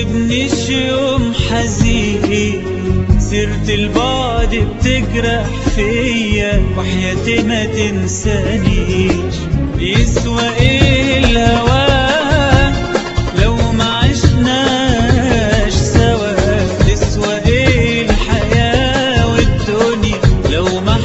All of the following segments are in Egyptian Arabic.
تسيبنيش يوم حزين سيرة البعد بتجرح فيا وحياتي ما تنسانيش يسوى ايه الهوى لو ما عشناش سوا تسوى ايه الحياة والدنيا لو ما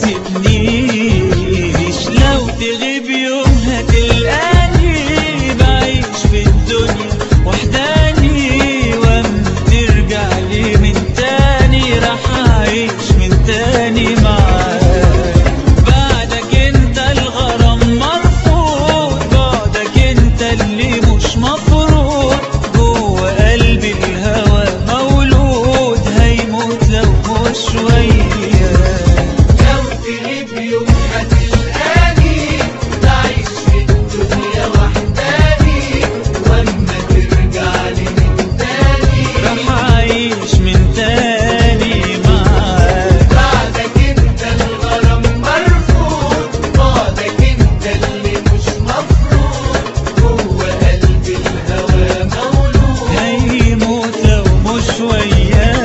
حسبنيش لو تغيب يوم هتلقاني بعيش في الدنيا وحداني واما ترجع لي من تاني راح اعيش من تاني معاك بعدك انت الغرام مرفوض بعدك انت اللي مش مفروض جوه قلبي الهوى مولود هيموت لو مش وياك لو تغيب يوم هتلقاني بعيش في الدنيا وحداني واما ترجع لي من تاني راح اعيش من تاني معاك بعدك انت الغرام مرفوض بعدك انت اللي مش مفروض جوه قلبي الهوى مولود هيموت لو مش وياك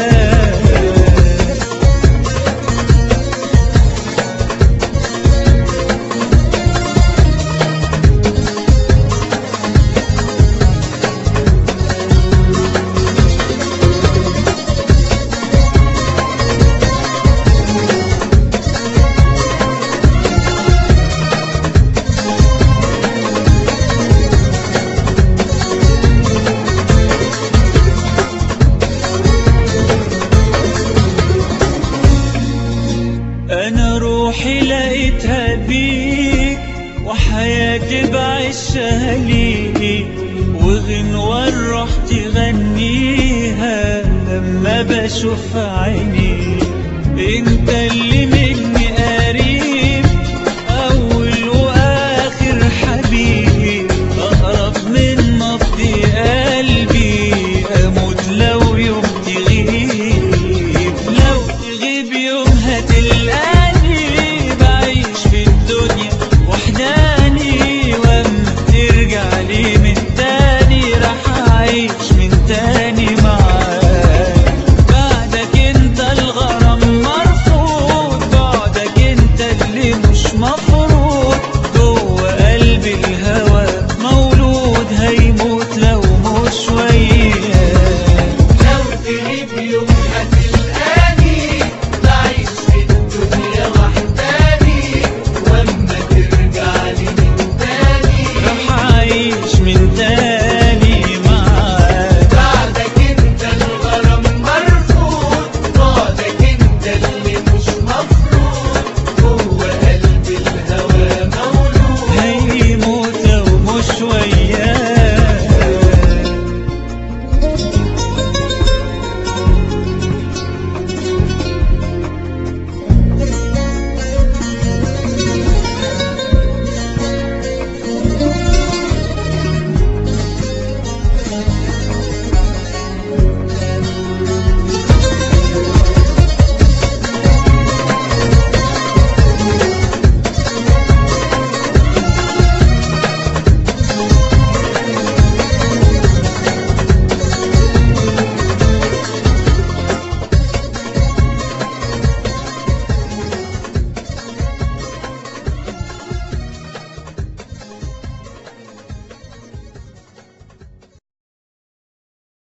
انا روحي لقيتها بيك وحياتي بعيشها ليك وغنوة الروح تغنيها لما بشوف عينيك انت اللي